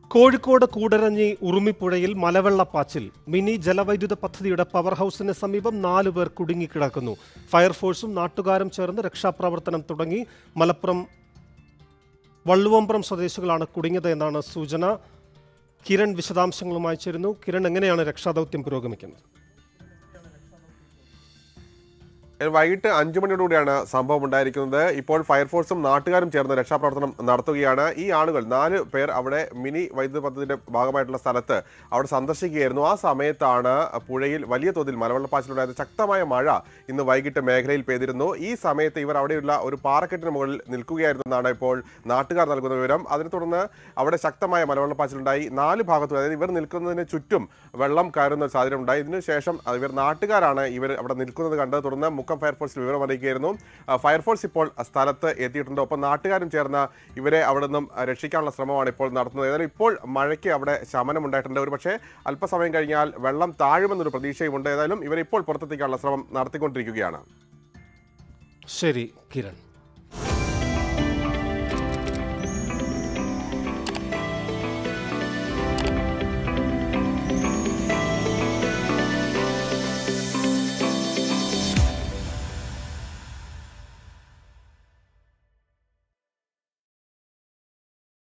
കോഴിക്കോട് കൂടരഞ്ഞി ഉറുമിപ്പുഴയിൽ മലവെള്ളപ്പാച്ചിൽ മിനി ജലവൈദ്യുത പദ്ധതിയുടെ പവർ ഹൗസിന് സമീപം നാലു പേർ കുടുങ്ങിക്കിടക്കുന്നു ഫയർഫോഴ്സും നാട്ടുകാരും ചേർന്ന് രക്ഷാപ്രവർത്തനം തുടങ്ങി മലപ്പുറം വള്ളുവമ്പ്രം സ്വദേശികളാണ് കുടുങ്ങിയത് എന്നാണ് സൂചന കിരൺ വിശദാംശങ്ങളുമായി ചേരുന്നു കിരൺ എങ്ങനെയാണ് രക്ഷാദൗത്യം പുരോഗമിക്കുന്നത് വൈകിട്ട് അഞ്ചു മണിയോടുകൂടിയാണ് സംഭവം ഉണ്ടായിരിക്കുന്നത് ഇപ്പോൾ ഫയർഫോഴ്സും നാട്ടുകാരും ചേർന്ന് രക്ഷാപ്രവർത്തനം നടത്തുകയാണ് ഈ ആളുകൾ നാല് പേർ അവിടെ മിനി വൈദ്യുത പദ്ധതിയുടെ ഭാഗമായിട്ടുള്ള സ്ഥലത്ത് അവിടെ സന്ദർശിക്കുകയായിരുന്നു ആ സമയത്താണ് പുഴയിൽ വലിയ തോതിൽ മലവെള്ളപ്പാച്ചിലുണ്ടായത് ശക്തമായ മഴ ഇന്ന് വൈകിട്ട് മേഖലയിൽ പെയ്തിരുന്നു ഈ സമയത്ത് ഇവർ അവിടെയുള്ള ഒരു പാറക്കെട്ടിന് മുകളിൽ നിൽക്കുകയായിരുന്നു എന്നാണ് ഇപ്പോൾ നാട്ടുകാർ നൽകുന്ന വിവരം അതിനെ തുടർന്ന് അവിടെ ശക്തമായ മലവെള്ളപ്പാച്ചിലുണ്ടായി നാല് ഭാഗത്തും അതായത് ഇവർ നിൽക്കുന്നതിന് ചുറ്റും വെള്ളം കയറുന്ന ഒരു സാഹചര്യം ഉണ്ടായി ഇതിനു ശേഷം ഇവർ നാട്ടുകാരാണ് ഇവർ അവിടെ നിൽക്കുന്നത് കണ്ടത് തുടർന്ന് മുക്കം ഫയർഫോഴ്സിൽ വിവരം അറിയിക്കുകയായിരുന്നു ആ, ഫയർഫോഴ്സ് ഇപ്പോൾ സ്ഥലത്ത് എത്തിയിട്ടുണ്ട് ഒപ്പം നാട്ടുകാരും ചേർന്ന് ഇവരെ അവിടെ നിന്നും രക്ഷിക്കാനുള്ള ശ്രമമാണ് ഇപ്പോൾ നടത്തുന്നത് ഏതായാലും ഇപ്പോൾ മഴയ്ക്ക് അവിടെ ശമനം ഉണ്ടായിട്ടുണ്ട് ഒരു പക്ഷേ അല്പസമയം കഴിഞ്ഞാൽ വെള്ളം താഴുമെന്നൊരു പ്രതീക്ഷയുമുണ്ട് ഏതായാലും ഇവരെ ഇപ്പോൾ പുറത്തെത്തിക്കാനുള്ള ശ്രമം നടത്തിക്കൊണ്ടിരിക്കുകയാണ് ശരി കിരൺ